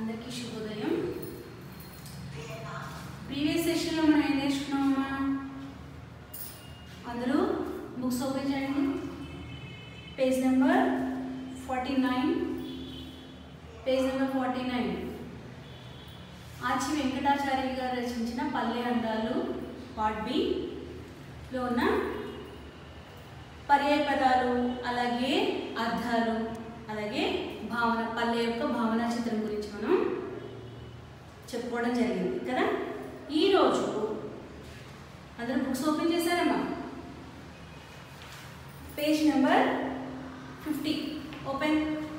అందరికీ శుభోదయం ప్రీవియస్ సెషన్లో మనం ఏం నేర్చుకున్నామమ్మా అందరూ బుక్స్ ఓపెన్ చేయండి page number forty nine page number forty nine Achi Venkatacharya గారు రచించిన పల్లె అందాలు పార్ట్ బిలో ఉన్న పర్యాయ పదాలు అలాగే అర్థాలు అలాగే భావన పల్లె యొక్క భావన చిత్రం గురించి మనం చెప్పుకోవడం జరిగింది కదా ఈరోజు అందరూ బుక్స్ ఓపెన్ చేశారమ్మా page number fifty open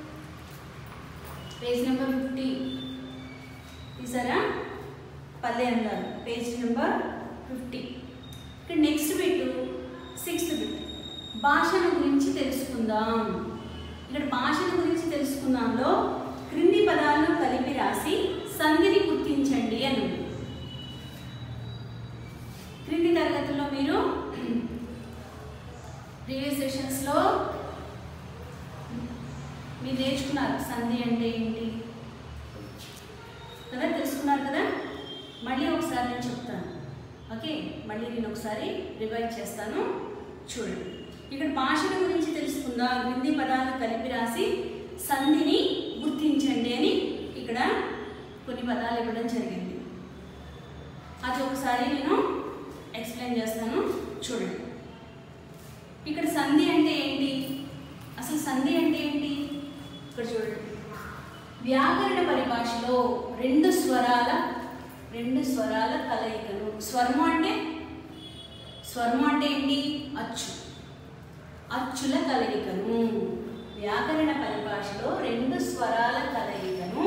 page number fifty తీసారా పల్లె అన్నారు పేజ్ నెంబర్ ఫిఫ్టీ ఇక్కడ నెక్స్ట్ బిట్ సిక్స్త్ బిట్ భాషను గురించి తెలుసుకుందాం ఇక్కడ భాషను గురించి తెలుసుకుందాంలో క్రింది పదాలను కలిపి రాసి సంధిని గుర్తించండి అని ఉంది. క్రింది తరగతుల్లో మీరు ప్రీవియస్ సెషన్స్లో మీరు నేర్చుకున్నారు సంధి అంటే ఏంటి కదా తెలుసుకున్నారు కదా మళ్ళీ ఒకసారి నేను చెప్తాను ఓకే మళ్ళీ నేను ఒకసారి రివైజ్ చేస్తాను చూడండి ఇక్కడ భాషల గురించి తెలుసుకుందాం హిందీ పదాలను కలిపి రాసి సంధిని గుర్తించండి అని ఇక్కడ కొన్ని పదాలు ఇవ్వడం జరిగింది అది ఒకసారి నేను ఎక్స్ప్లెయిన్ చేస్తాను చూడండి ఇక్కడ సంధి అంటే ఏంటి అసలు సంధి అంటే ఏంటి ఇక్కడ చూడండి వ్యాకరణ పరిభాషలో రెండు స్వరాల రెండు స్వరాల కలయికలు స్వరము అంటే స్వరము అంటే ఏంటి అచ్చు అచ్చుల కలయికను వ్యాకరణ పరిభాషలో రెండు స్వరాల కలయికను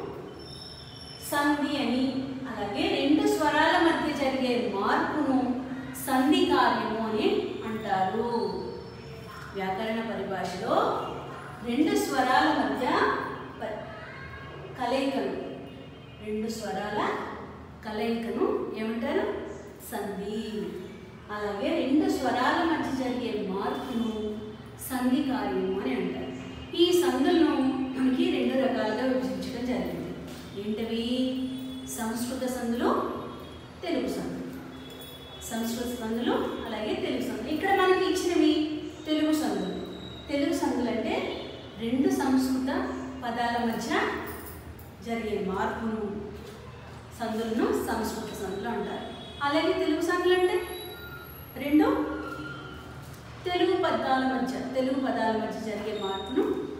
సంధి అని అలాగే రెండు స్వరాల మధ్య జరిగే మార్పును సంధి కార్యము అని అంటారు వ్యాకరణ పరిభాషలో రెండు స్వరాల మధ్య ప- కలయికను రెండు స్వరాల కలయికను ఏమంటారు సంధి అలాగే రెండు స్వరాల మధ్య జరిగే మార్పును సంధి కార్యము అని అంటారు ఈ సంధులను మనకి రెండు రకాలుగా విభజించడం జరిగింది ఏంటవి సంస్కృత సంధులు తెలుగు సంధులు సంస్కృత సంధులు అలాగే తెలుగు సంధులు ఇక్కడ మనకి ఇచ్చినవి తెలుగు సంధులు తెలుగు సంధులు అంటే రెండు సంస్కృత పదాల మధ్య జరిగే మార్పును సందులను సంస్కృత సందులు అంటారు అలాగే తెలుగు సందులు అంటే రెండు తెలుగు పదాల మధ్య తెలుగు పదాల మధ్య జరిగే మార్పును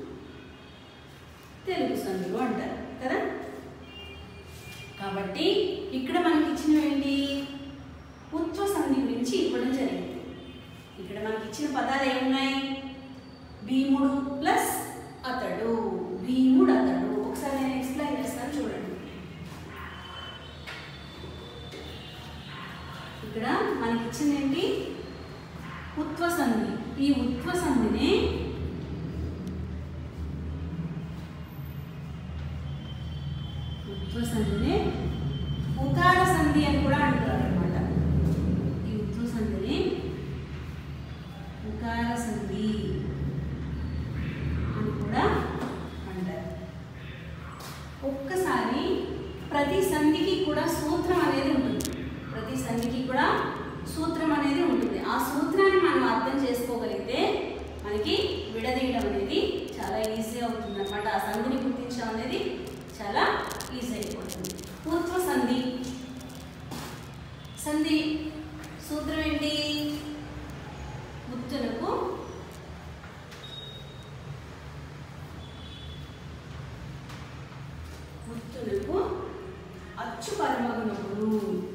తెలుగు సందులు అంటారు కదా కాబట్టి ఇక్కడ మనకి ఇచ్చినవి ఏంటి ఉత్వ సంధి గురించి ఇవ్వడం జరిగింది ఇక్కడ మనకి ఇచ్చిన పదాలు ఏమున్నాయి భీముడు ప్లస్ అతడు భీముడు అతడు ఒకసారి నేను ఎక్స్ప్లెయిన్ చేస్తాను చూడండి ఇక్కడ మనకి ఇచ్చింది ఏంటి ఉత్వ సంధి ఈ ఉత్వ సంధిని ఉత్వ సంధిని ఉకార సంధి అని కూడా అంటారు అనమాట ఈ ఉత్వ సంధిని ఉకార సంధి అని కూడా అంటారు ఒక్కసారి ప్రతి సంధికి కూడా సూత్రం అనేది ఉంటుంది ప్రతి సంధికి కూడా సూత్రం అనేది ఉంటుంది ఆ సూత్రాన్ని మనం అర్థం చేసుకోగలిగితే మనకి విడదీయడం అనేది చాలా ఈజీ అవుతుంది అనమాట ఆ సంధిని గుర్తించడం అనేది చాలా ఈజీ అయిపోతుంది పూర్వ సంధి సంధి సూత్రం ఏంటి గుర్తులకు గుర్తులకు అచ్చు పరమగునప్పుడు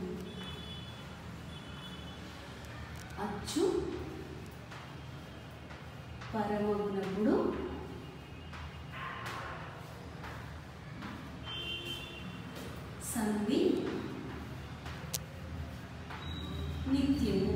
అచ్చు పరమగునప్పుడు సంధి నిత్యము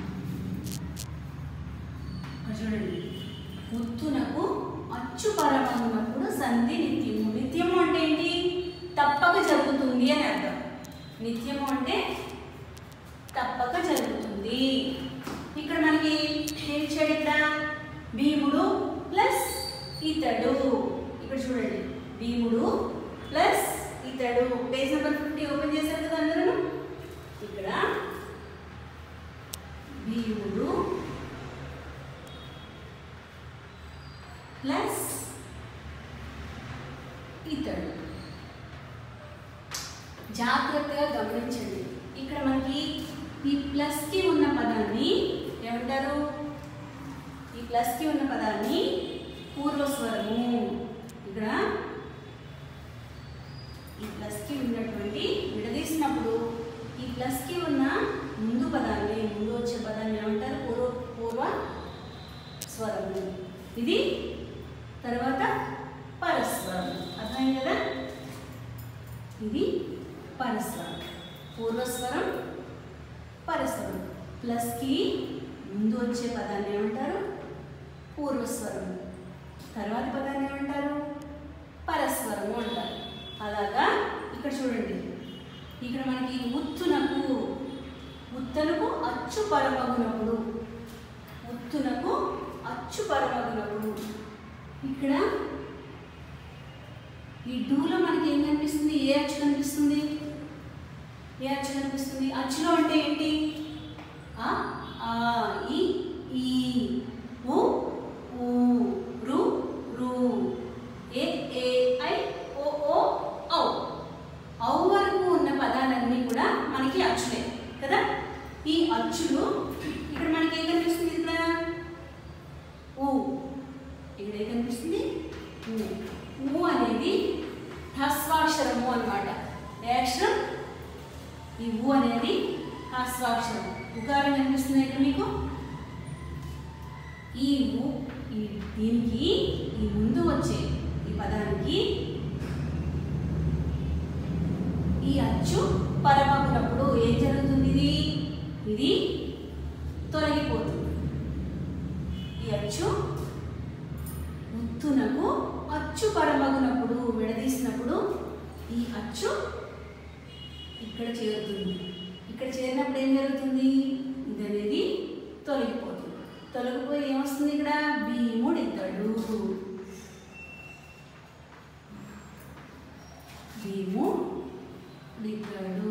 ఇక్కడ చూడండి గుర్తునకు అచ్చు పరమగునప్పుడు సంధి నిత్యము నిత్యము అంటే ఏంటి తప్పక జరుగుతుంది అని అర్థం నిత్యము అంటే తప్పక జరుగుతుంది ఇక్కడ మనకి ఏం ఇచ్చాడు ఇక్కడ భీముడు ప్లస్ ఇతడు ఇక్కడ చూడండి భీముడు plus page number fifty open చేశారు కదా అందరూ ఇక్కడ భీముడు ప్లస్ ఇతడు జాగ్రత్తగా గమనించండి ఇక్కడ మనకి ఈ ప్లస్కి ఉన్న పదాన్ని ఏమంటారు ఈ ప్లస్కి ఉన్న పదాన్ని పూర్వస్వరము ఇక్కడ ఈ ప్లస్కి ఉన్నటువంటి విడదీసినప్పుడు ఈ ప్లస్కి ఉన్న ముందు పదాన్ని ముందు వచ్చే పదాన్ని ఏమంటారు పూర్వ పూర్వ స్వరము ఇది తర్వాత పరస్వరం అర్థమైంది కదా ఇది పరస్వరం పూర్వస్వరం పరస్వరం ప్లస్కి ముందు వచ్చే పదాన్ని ఏమంటారు పూర్వస్వరం తర్వాత పదాన్ని ఏమంటారు పరస్వరము అంటారు అలాగా ఇక్కడ చూడండి ఇక్కడ మనకి ఉత్తునకు ఉత్తనకు అచ్చు పరమగునప్పుడు ఉత్తునకు అచ్చు పరమగునప్పుడు ఇక్కడ ఈ డూలో మనకి ఏం కనిపిస్తుంది ఏ అచ్చు కనిపిస్తుంది ఏ అచ్చు కనిపిస్తుంది అచ్చులో అంటే ఏంటి ఆ ఆ ఈ ఈ ఉ ఊ రు రు ఏ ఏ ఐ ఓ ఓ ఔ ఔ వరకు ఉన్న పదాలన్నీ కూడా మనకి అచ్చులే కదా ఈ అచ్చులు ఇక్కడ మనకి ఏం కనిపిస్తుంది ఇక్కడ ఊ ఇక్కడ ఏం కనిపిస్తుంది ఊ ఊ అనేది హ్రస్వాక్షరము అన్నమాట ఏ అక్షరం ఈ ఊ అనేది హ్రస్వాక్షరం ఉకారం కనిపిస్తుంది ఇక్కడ మీకు ఈ ఊ ఈ దీనికి ఈ ముందు వచ్చే ఈ పదానికి ఈ అచ్చు పరమకునప్పుడు ఏం జరుగుతుంది ఇది ఇది తొలగిపోతుంది ఈ అచ్చు ముత్తునకు అచ్చు పరమగునప్పుడు విడదీసినప్పుడు ఈ అచ్చు ఇక్కడ చేరుతుంది ఇక్కడ చేరినప్పుడు ఏం జరుగుతుంది ఇది అనేది తొలగిపోతుంది తొలగిపోయి ఏమొస్తుంది ఇక్కడ భీముడు ఇద్దడు భీము ఇద్దడు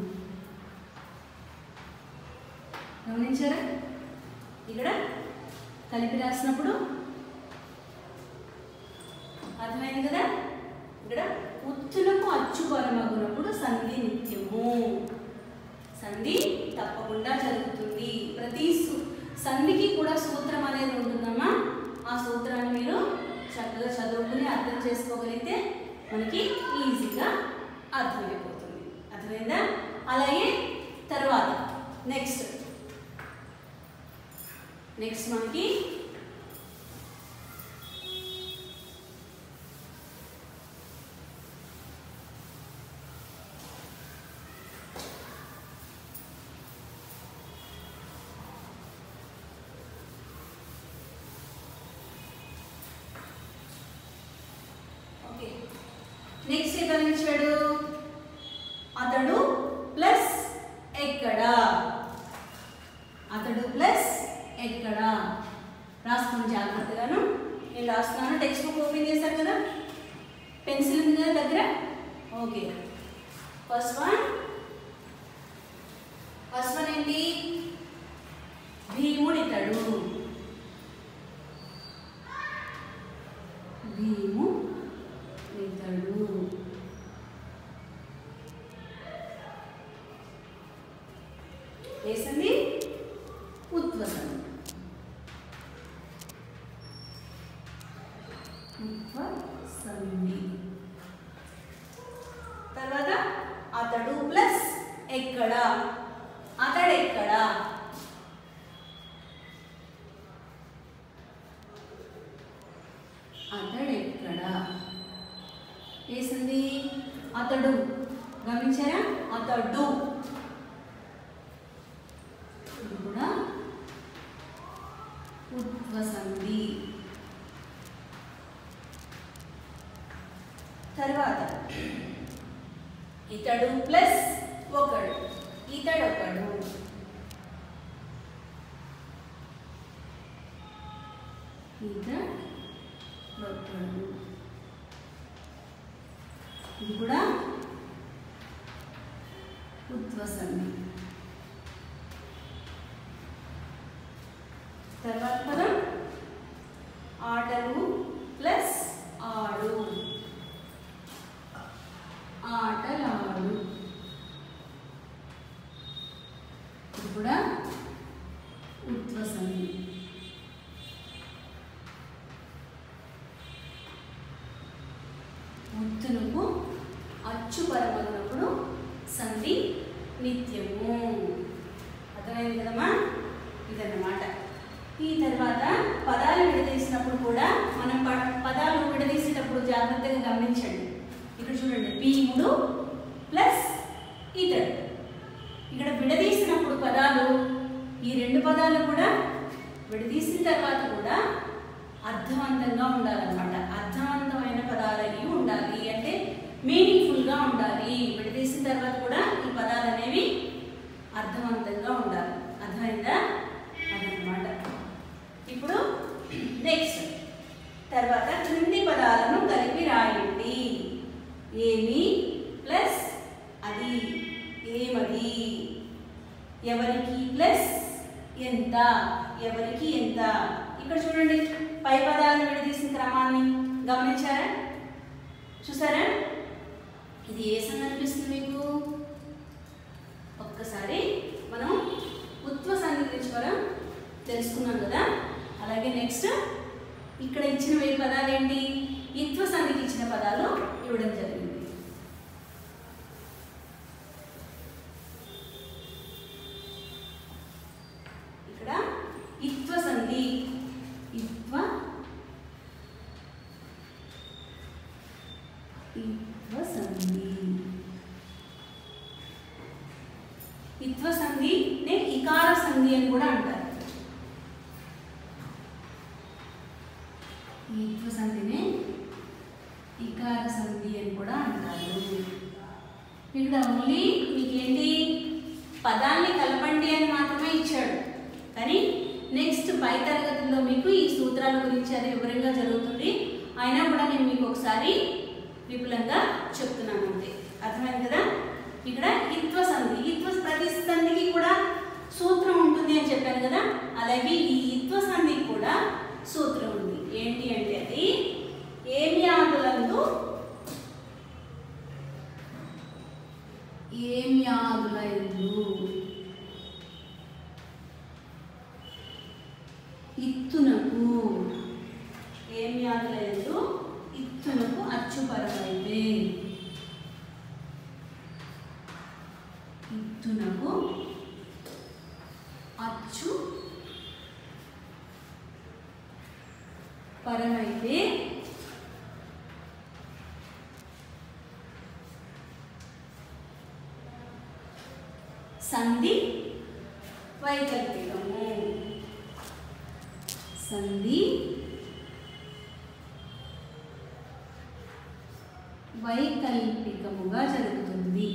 గమనించారా ఇక్కడ కలిపి రాసినప్పుడు అర్థమైంది కదా ఇక్కడ ఉత్తులకు అచ్చు పరమగునప్పుడు సంధి నిత్యము సంధి తప్పకుండా జరుగుతుంది ప్రతి సు- సంధికి కూడా సూత్రం అనేది ఉంటుందమ్మా ఆ సూత్రాన్ని మీరు చక్కగా చదువుకుని అర్థం చేసుకోగలిగితే మనకి ఈజీగా అర్థమైపోతుంది అర్థమైందా అలాగే తర్వాత నెక్స్ట్ నెక్స్ట్ మనకి ఓకే నెక్స్ట్ ఏం గమనించాడు అతడు ప్లస్ ఎక్కడ అతడు ప్లస్ ఎక్కడ రాసుకోండి జాగ్రత్తగాను నేను రాస్తున్నాను టెక్స్ట్ బుక్ ఓపెన్ చేశారు కదా పెన్సిల్ ఉంది కదా దగ్గర okay first one first one ఏంటి భీముడు ఇతడు భీము ఇతడు వేసింది ఉత్వసం ఉత్వసంది తర్వాత అతడు ప్లస్ ఎక్కడ అతడెక్కడ అతడెక్కడ వేసింది అతడు గమనించారా అతడు ఇది కూడా ఉద్వసంది తర్వాత ఇతడు ప్లస్ ఒకడు ఇతడొకడు ఇతడొకడు ఇది కూడా ఉద్వసంధి తర్వాత పదం ఆటలు ప్లస్ ఆడు ఆటలాడు ఇది కూడా ఉద్వసంధి ముత్తునుకు అచ్చు పరమన్నప్పుడు సంధి నిత్యము అర్థమైంది కదమ్మా ఇదన్నమాట ఈ తర్వాత పదాలు విడదీసినప్పుడు కూడా మనం ప- పదాలు విడదీసేటప్పుడు జాగ్రత్తగా గమనించండి ఇక్కడ చూడండి భీముడు ప్లస్ ఇతడు ఇక్కడ విడదీసినప్పుడు పదాలు ఈ రెండు పదాలు కూడా విడదీసిన తర్వాత కూడా అర్థవంతంగా ఉండాలన్నమాట అర్థవంతమైన పదాలు అనేవి ఉండాలి అంటే మీనింగ్ఫుల్గా ఉండాలి విడదీసిన తర్వాత కూడా ఈ పదాలు అనేవి అర్థవంతంగా ఉండాలి అర్థమైందా అదనమాట ఇప్పుడు నెక్స్ట్ తర్వాత క్రింది పదాలను కలిపి రాయండి ఏమి ప్లస్ అది ఏమది ఎవరికి ప్లస్ ఎంత ఎవరికి ఎంత ఇక్కడ చూడండి పై పదాలను విడదీసిన క్రమాన్ని గమనించారా చూసారా ఇది ఏ సంగతి అనిపిస్తుంది మీకు ఒక్కసారి మనం ఉత్వ సంధి గురించి కూడా తెలుసుకున్నాం కదా అలాగే నెక్స్ట్ ఇక్కడ ఇచ్చిన ఏ పదాలు ఏంటి ఇత్వ సంధికి ఇచ్చిన పదాలు ఇవ్వడం జరిగింది ఇక్కడ ఇత్వ సంధి ఇత్వ ఇత్వ సంధి ఇత్వ సంధి నే ఇకార సంధి అని కూడా అంటారు ఈ ఇత్వ సంధినే ఇకార సంధి అని కూడా అంటారు ఇక్కడ ఓన్లీ మీకేంటి పదాన్ని కలపండి అని మాత్రమే ఇచ్చాడు కానీ నెక్స్ట్ పై తరగతుల్లో మీకు ఈ సూత్రాల గురించి అది వివరంగా జరుగుతుంది అయినా కూడా నేను మీకు ఒకసారి విపులంగా చెప్తున్నాను అంతే అర్థమైంది కదా ఇక్కడ ఇత్వ సంధి ఇత్వ ప్రతి సంధికి కూడా సూత్రం ఉంటుంది అని చెప్పాను కదా అలాగే ఈ ఇత్వ సంధికి కూడా సూత్రం ఉంది ఏంటి అంటే అది ఏమి ఆదులందు ఏమి ఆదుల ఎందు ఇత్తునకు ఏమి ఆదుల ఎందు ఇత్తునకు అచ్చుపరమైతే ఇత్తునకు అచ్చు పరమైతే సంధి వైకల్పికము సంధి వైకల్పికముగా జరుగుతుంది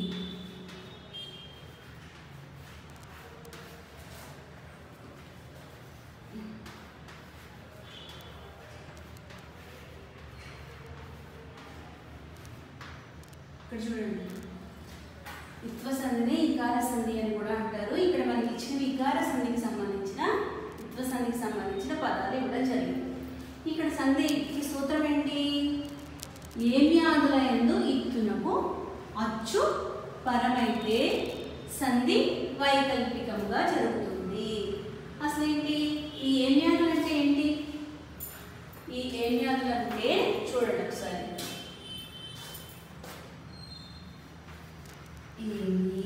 ఇక్కడ చూడండి ఇత్వ సంధిని ఇకార సంధి అని కూడా అంటారు ఇక్కడ మనకి ఇచ్చిన వికార సంధికి సంబంధించిన ఇత్వ సంధికి సంబంధించిన పదాలు ఇవ్వడం జరిగింది ఇక్కడ సంధికి సూత్రం ఏంటి ఏమి ఆదుల ఎందు ఇత్తునకు అచ్చు పరమైతే సంధి వైకల్పికముగా జరుగుతుంది అసలు ఏంటి ఈ ఏమ్యాదులు అంటే ఏంటి ఈ ఏమ్యాదులు అంటే చూడండి ఒకసారి ఏమి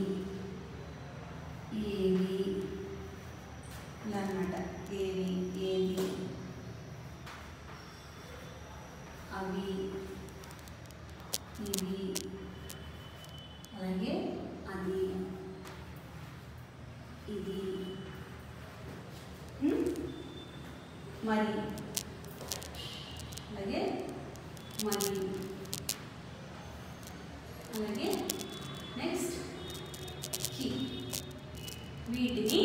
ఏవి ఇలా అన్నమాట ఏవి ఏది అవి ఇవి అలాగే అది ఇది ఉం? మరి అలాగే మరి అలాగే నెక్స్ట్ కీ వీటిని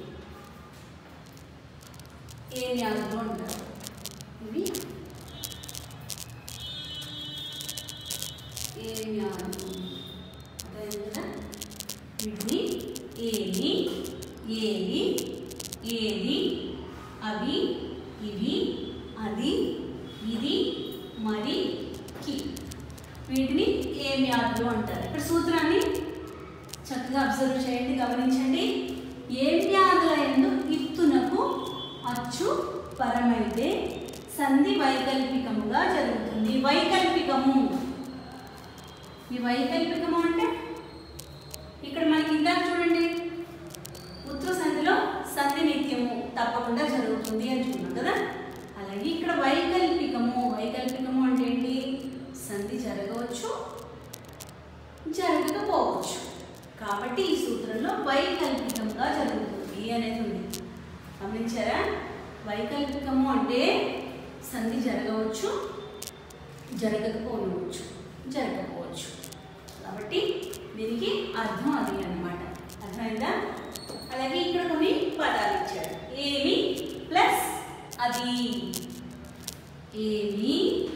ఏరియాలో ఉంటారు ఇవి ఏరియాలు అర్థమైంది కదా వీటిని వీటిని ఏ వ్యాధులు అంటారు ఇక్కడ సూత్రాన్ని చక్కగా అబ్జర్వ్ చేయండి గమనించండి ఏ వ్యాధుల ఎందు ఇత్తునకు అచ్చు పరమైతే సంధి వైకల్పికముగా జరుగుతుంది వైకల్పికము ఈ వైకల్పికము అంటే ఇక్కడ మనకి ఇందాక చూడండి ఉత్తర సంధిలో సంధి నిత్యము తప్పకుండా జరుగుతుంది అని చూన్నాం కదా అలాగే ఇక్కడ వైకల్పికము వైకల్పికము అంటే ఏంటి సంధి జరగవచ్చు జరగకపోవచ్చు కాబట్టి ఈ సూత్రంలో వైకల్పికంగా జరుగుతుంది అనేది ఉంది గమనించారా వైకల్పికము అంటే సంధి జరగవచ్చు జరగకపోవచ్చు జరగకపోవచ్చు కాబట్టి దీనికి అర్థం అది అన్నమాట అర్థమైందా అలాగే ఇక్కడ కొన్ని పదాలు ఇచ్చాడు ఏమి ప్లస్ అది ఏమి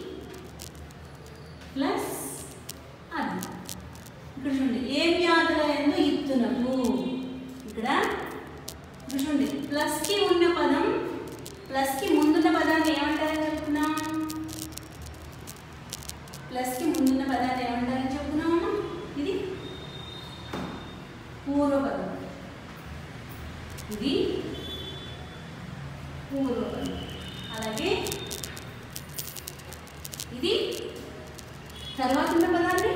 ప్లస్ అది ఇక్కడ చూడండి ఏ వ్యాధుల ఎందు ఇత్తునకు ఇక్కడ ఇక్కడ చూడండి ప్లస్ కి ఉన్న పదం ప్లస్ కి ముందున్న పదాన్ని ఏమంటారని చెప్తున్నాం ప్లస్ కి ముందున్న పదాన్ని ఏమంటారని చెప్తున్నాము ఇది పూర్వపదం ఇది పూర్వపదం అలాగే ఇది తర్వాత ఉన్న పదాన్ని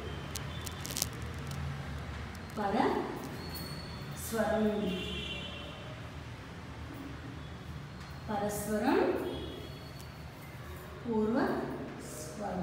పద స్వరం పరస్వరం పూర్వ స్వరం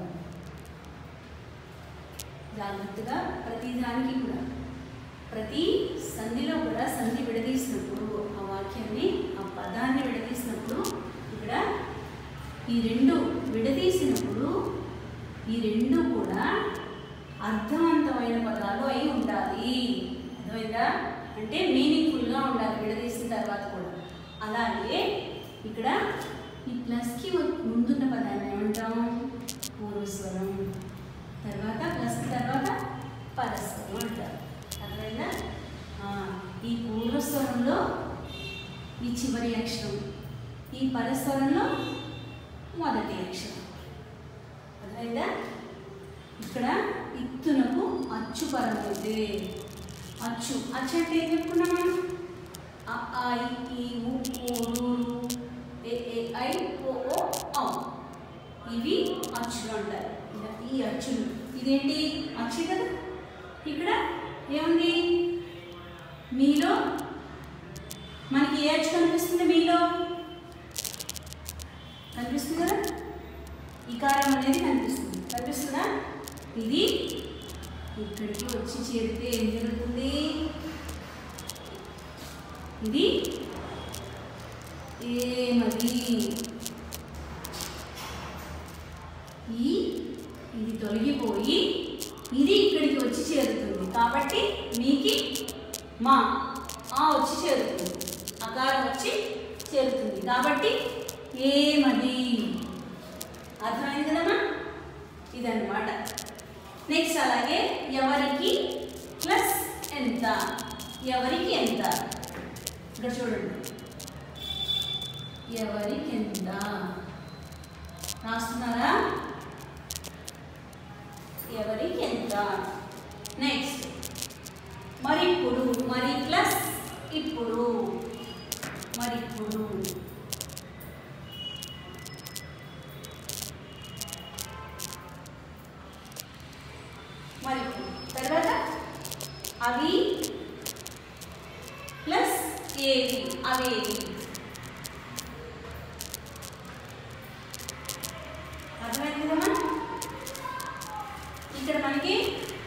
జాగ్రత్తగా ప్రతి దానికి కూడా ప్రతి సంధిలో కూడా సంధి విడదీసినప్పుడు ఆ వాక్యాన్ని ఆ పదాన్ని విడదీసినప్పుడు ఇక్కడ ఈ రెండు విడదీసినప్పుడు ఈ రెండు కూడా అర్థవంతమైన పదాలు అయి ఉండాలి అర్థమైందా అంటే మీనింగ్ఫుల్గా ఉండాలి విడదీసిన తర్వాత కూడా అలాగే ఇక్కడ ఈ ప్లస్కి ముందున్న పదాన్ని ఏమంటాం పూర్వస్వరం తర్వాత ప్లస్ తర్వాత పరస్వరం అంటారు అర్థమైందా ఆ, ఈ పూర్వస్వరంలో ఈ చివరి అక్షరం ఈ పరస్వరంలో మొదటి అక్షరం అర్థమైందా ఇక్కడ ఇత్తునకు అచ్చు పరమైతే అచ్చు అచ్చు అంటే ఏం చెప్పుకున్నాం మనం అ, ఆ, ఇ, ఈ, ఉ, ఓ, రు, రు, ఏ, ఏ, ఐ, ఓ, ఓ, ఔ. ఇవి అచ్చులు అంటారు ఇలా ఈ అచ్చులు ఇదేంటి అచ్చు కదా ఇక్కడ ఏముంది మీలో మనకి ఏ అచ్చు కనిపిస్తుంది మీలో కనిపిస్తుంది కదా ఇకారం అనేది కనిపిస్తుంది కనిపిస్తుందా ఇది ఇక్కడికి వచ్చి చేరితే ఏం జరుగుతుంది ఇది ఏమది ఈ ఇది తొలగిపోయి ఇది ఇక్కడికి వచ్చి చేరుతుంది కాబట్టి మీకి మా ఆ వచ్చి చేరుతుంది అకారం వచ్చి చేరుతుంది కాబట్టి ఏమది అర్థమైంది కదమ్మా ఇదన్నమాట నెక్స్ట్ అలాగే ఎవరికి ప్లస్ ఎంత ఎవరికి ఎంత ఇక్కడ చూడండి ఎవరికి ఎంత రాస్తున్నారా ఎవరికి ఎంత నెక్స్ట్ మరి ఇప్పుడు మరి ప్లస్ ఇప్పుడు మరి ఇప్పుడు మరి ఇప్పుడు తర్వాత అవి ప్లస్ ఏవి అవేవి అర్థమైంది కదమ్మా ఇక్కడ మనకి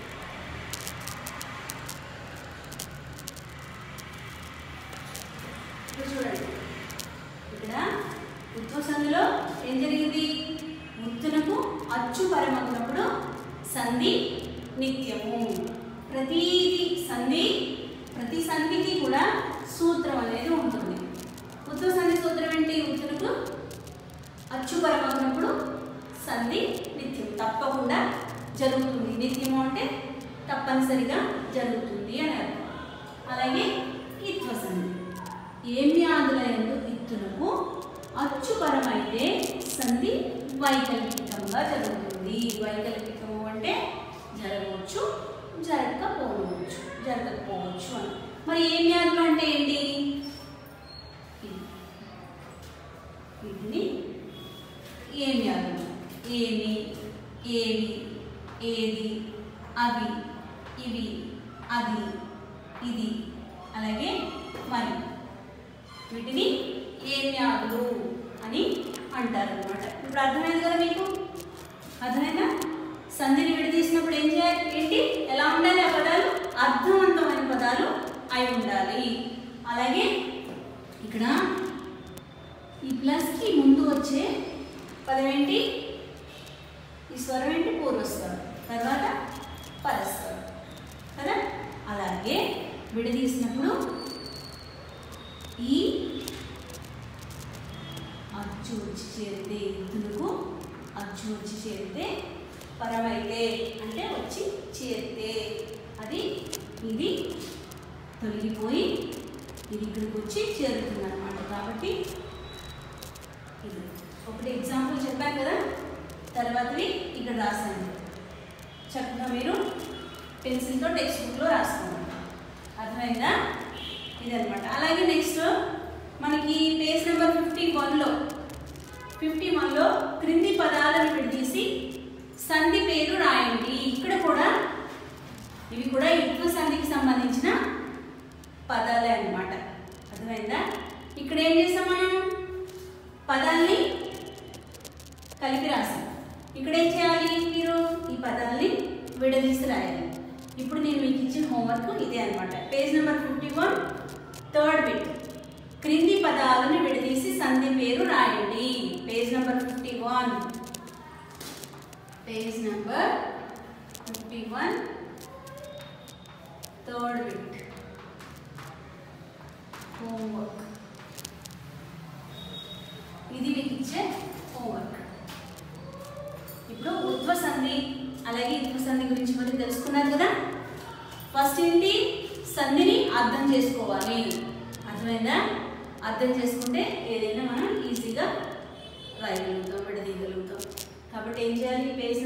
ఇక్కడ చూడండి ఇక్కడ ఉత్వ సంధిలో ఏం జరిగింది ముత్తునకు అచ్చు పరమగినప్పుడు సంధి నిత్యము ప్రతీది సంధి ప్రతి సంధికి కూడా సూత్రం అనేది ఉంటుంది ఉత్వ సంధి సూత్రం ఏంటి ఉత్తునకు అచ్చు పరమగినప్పుడు సంధి నిత్యం తప్పకుండా జరుగుతుంది నిత్యము అంటే తప్పనిసరిగా జరుగుతుంది అని అర్థం అలాగే ఇత్వ సంధి ఏమి ఆదులయందు ఇత్తునకు అచ్చుపరమైతే సంధి వైకల్పికంగా జరుగుతుంది వైకల్పికము అంటే అంటే జరగవచ్చు జరగకపోవచ్చు జరగకపోవచ్చు అని మరి ఏం వ్యాధులు అంటే ఏంటి ఇది. వీటిని ఏం వ్యాధులు ఏమి ఏవి ఏది అవి ఇవి అది ఇది అలాగే మరి వీటిని ఏం వ్యాధులు అని అంటారు అనమాట ఇప్పుడు అర్థమైంది కదా మీకు అర్థమైందా సంధిని విడదీసినప్పుడు ఏం చేయాలి ఏంటి ఎలా ఉండాలి ఆ పదాలు అర్థవంతమైన పదాలు అయి ఉండాలి అలాగే ఇక్కడ ఈ ప్లస్కి ముందు వచ్చే పదం ఏంటి ఈ స్వరం ఏంటి పూర్వస్వరం తర్వాత పరస్వరం కదా అలాగే విడదీసినప్పుడు ఈ అచ్చు వచ్చి చేరితే ఎద్దులకు అచ్చు వచ్చి చేరితే పరమైతే అంటే వచ్చి చేరితే అది ఇది తొలగిపోయి ఇది ఇక్కడికి వచ్చి చేరుతుంది అనమాట కాబట్టి ఇది ఒకటి ఎగ్జాంపుల్ చెప్పాను కదా తర్వాతవి ఇక్కడ రాశాను చక్కగా మీరు పెన్సిల్తో టెక్స్ట్ బుక్లో రాసుకోండి అర్థమైందా ఇదనమాట అలాగే నెక్స్ట్ మనకి పేజ్ నెంబర్ ఫిఫ్టీ వన్లో ఫిఫ్టీ వన్లో క్రింది పదాలను విడదీసి సంధి పేరు రాయండి ఇక్కడ కూడా ఇవి కూడా ఇత్వ సంధికి సంబంధించిన పదాలే అన్నమాట అర్థమైందా ఇక్కడ ఏం చేస్తాం మనం పదాల్ని కలిపి రాసాం ఇక్కడ ఏం చేయాలి మీరు ఈ పదాల్ని విడదీసి రాయాలి ఇప్పుడు నేను మీకు ఇచ్చిన హోంవర్క్ ఇదే అనమాట page number fifty one third bit క్రింది పదాలను విడదీసి సంధి పేరు రాయండి page number fifty one page number fifty one third bit homework ఇది మీకు ఇచ్చే హోంవర్క్ ఇప్పుడు ఉత్వ సంధి అలాగే ఇత్వ సంధి గురించి మరి తెలుసుకున్నారు కదా ఫస్ట్ ఏంటి సంధిని అర్థం చేసుకోవాలి అర్థమైందా అర్థం చేసుకుంటే ఏదైనా మనం ఈజీగా రాయగలుగుతాం విడదీయగలుగుతాం కాబట్టి ఏం చేయాలి పేజ్